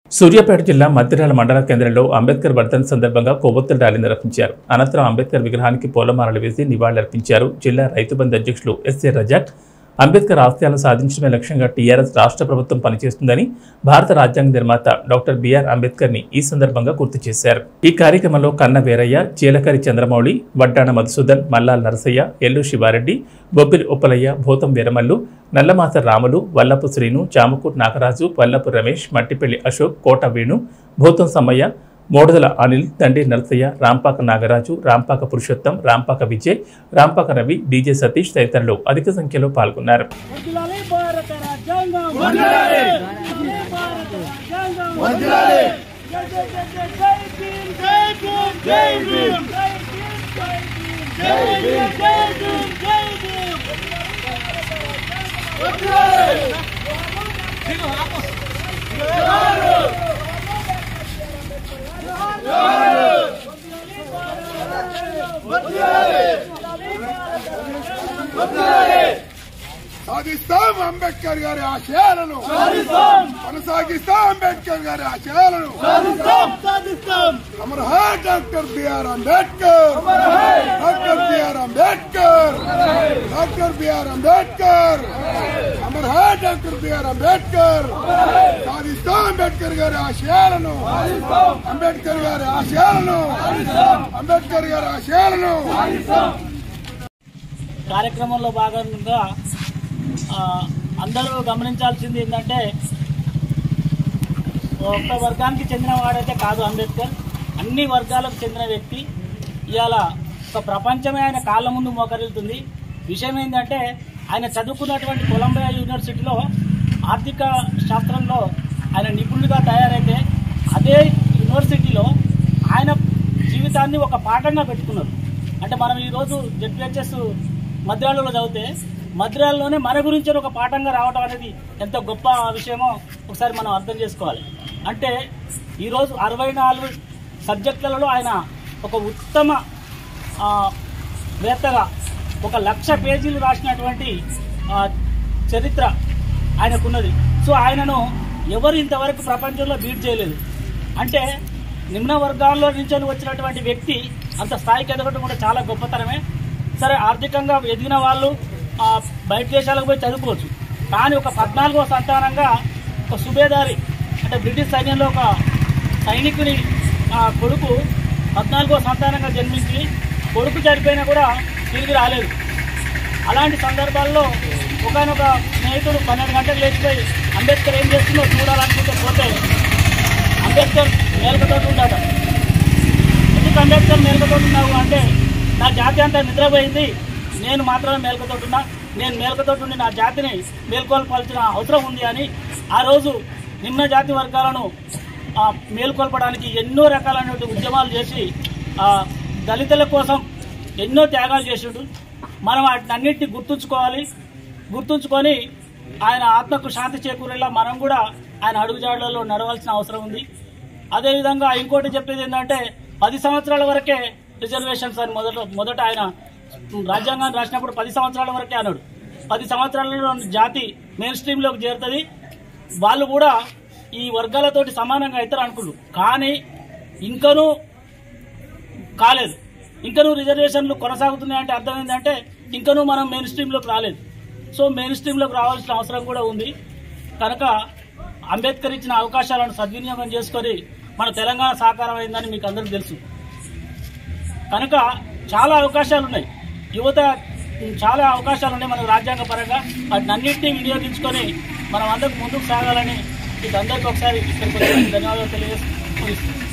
సూర్యాపేట జిల్లా మద్దిరాల మండల కేంద్రంలో అంబేద్కర్ వర్ధన్ సందర్భంగా కొవ్వొత్తుల ర్యాలీ నిర్వహించారు అనంతరం అంబేద్కర్ విగ్రహానికి పూలమాలలు వేసి నివాళులర్పించారు జిల్లా రైతు బంధు అధ్యక్షులు ఎస్ఏ రజాక్ అంబేద్కర్ ఆశయాలను సాధించడమే లక్ష్యంగా టీఆర్ఎస్ రాష్ట్ర ప్రభుత్వం పనిచేస్తుందని భారత రాజ్యాంగ నిర్మాత డాక్టర్ బిఆర్ అంబేద్కర్ ని ఈ సందర్భంగా గుర్తు చేశారు ఈ కార్యక్రమంలో కన్న వీరయ్య చీలకరి చంద్రమౌళి వడ్డాణ మధుసూదన్ మల్లాల్ నరసయ్య ఎల్లు శివారెడ్డి బొబ్బిలి ఉప్పలయ్య భూతం వీరమల్లు నల్లమాత రాములు వల్లపు శ్రీను చామకూట్ నాగరాజు వల్లపు రమేష్ మట్టిపల్లి అశోక్ కోట వేణు భూతం సమ్మయ్య మోడదల అనిల్ తండ్రి నరసయ్య రాంపాక నాగరాజు రాంపాక పురుషోత్తం రాంపాక విజయ్ రాంపాక రవి డీజే సతీష్ తదితరులు అధిక సంఖ్యలో పాల్గొన్నారు వందలాలి భారత రాజ్యాంగం వందలాలి భారత రాజ్యాంగం వందలాలి జై జై జై జై జై భీమ్ జై భీమ్ జై భీమ్ జై భీమ్ జై భీమ్ జై భీమ్ వందలాలి సాధిస్తాం అంబేద్కర్ గారి ఆశయాలను కొనసాగిస్తాం అంబేద్కర్ గారి ఆశయాలను సాధిస్తాం సాధిస్తాం అమర్ హై doctor BR Ambedkar doctor BR Ambedkar doctor BR Ambedkar అమర్ హై డాక్టర్ బిఆర్ అంబేద్కర్ సాధిస్తాం అంబేద్కర్ గారి ఆశయాలను అంబేద్కర్ గారి ఆశయాలను అంబేద్కర్ గారి ఆశయాలను కార్యక్రమంలో భాగంగా ఆ, అందరూ గమనించాల్సింది ఏంటంటే ఒక్క వర్గానికి చెందిన వాడైతే కాదు అంబేద్కర్ అన్ని వర్గాలకు చెందిన వ్యక్తి ఇవాళ ఒక ప్రపంచమే ఆయన కాళ్ళ ముందు మోకరిల్తుంది విషయం ఏంటంటే ఆయన చదువుకున్నటువంటి కొలంబియా యూనివర్సిటీలో ఆర్థిక శాస్త్రంలో ఆయన నిపుణుడిగా తయారైతే అదే యూనివర్సిటీలో ఆయన జీవితాన్ని ఒక పాఠంగా పెట్టుకున్నారు అంటే మనం ఈరోజు జెడ్పిహెచ్ఎస్ మద్రాలలో చదివితే మద్రాలలోనే మన గురించి ఒక పాఠంగా రావడం అనేది ఎంత గొప్ప విషయమో ఒకసారి మనం అర్థం చేసుకోవాలి అంటే ఈరోజు అరవై నాలుగు సబ్జెక్టులలో ఆయన ఒక ఉత్తమ ఆ, వేత్తగా ఒక లక్ష పేజీలు రాసినటువంటి ఆ, చరిత్ర ఆయనకున్నది సో ఆయనను ఎవరు ఇంతవరకు ప్రపంచంలో బీట్ చేయలేదు అంటే నిమ్న వర్గాల్లో నుంచి వచ్చినటువంటి వ్యక్తి అంత స్థాయికి ఎదగడం కూడా చాలా గొప్పతనమే సరే ఆర్థికంగా ఎదిగిన వాళ్ళు ఆ, బయట దేశాలకు పోయి చదువుకోవచ్చు కానీ ఒక పద్నాలుగో సంతానంగా ఒక సుబేదారి అంటే బ్రిటిష్ సైన్యంలో ఒక సైనికుని ఆ, కొడుకు పద్నాలుగో సంతానంగా జన్మించి కొడుకు చనిపోయినా కూడా తిరిగి రాలేదు అలాంటి సందర్భాల్లో ఒకనొక స్నేహితుడు పన్నెండు గంటలు లేచిపోయి అంబేద్కర్ ఏం చేస్తుందో చూడాలనుకుంటే పోతే అంబేద్కర్ మేలకతో ఉండట ఎందుకు అంబేద్కర్ మేలకతో ఉన్నావు అంటే నా జాతి అంతా నిద్రపోయింది నేను మాత్రమే మేలకతో ఉన్నా నేను మేలకతో ఉండి నా జాతిని మేల్కొల్పాల్సిన అవసరం ఉంది అని ఆ రోజు నిమ్న జాతి వర్గాలను ఆ, మేల్కొల్పడానికి ఎన్నో రకాలైనటువంటి ఉద్యమాలు చేసి ఆ, దళితుల కోసం ఎన్నో త్యాగాలు చేసిండు మనం వాటినన్నింటినీ గుర్తుంచుకోవాలి గుర్తుంచుకొని ఆయన ఆత్మకు శాంతి చేకూరేలా మనం కూడా ఆయన అడుగుజాడలలో నడవాల్సిన అవసరం ఉంది అదేవిధంగా ఇంకోటి చెప్పేది ఏంటంటే పది సంవత్సరాల వరకే రిజర్వేషన్స్ అని మొదట మొదట ఆయన రాజ్యాంగాన్ని రాసినప్పుడు పది సంవత్సరాల వరకే అన్నాడు పది సంవత్సరాలలో జాతి మెయిన్ స్ట్రీమ్లోకి చేరుతుంది వాళ్ళు కూడా ఈ వర్గాలతోటి సమానంగా అవుతారు అనుకున్నారు కానీ ఇంకనూ కాలేదు ఇంకనూ రిజర్వేషన్లు కొనసాగుతున్నాయంటే అర్థం ఏంటంటే ఇంకనూ మనం మెయిన్ స్ట్రీమ్లోకి రాలేదు సో మెయిన్ స్ట్రీమ్లోకి రావాల్సిన అవసరం కూడా ఉంది కనుక అంబేద్కర్ ఇచ్చిన అవకాశాలను సద్వినియోగం చేసుకొని మన తెలంగాణ సాకారం అయిందని మీకు అందరికీ తెలుసు కనుక చాలా అవకాశాలు ఉన్నాయి యువత చాలా అవకాశాలు ఉన్నాయి మన రాజ్యాంగ పరంగా వాటిని అన్నింటినీ వినియోగించుకొని మనం అందరికి ముందుకు సాగాలని మీకు అందరికీ ఒకసారి ఇక్కడికి వచ్చి ధన్యవాదాలు తెలియజేస్తూ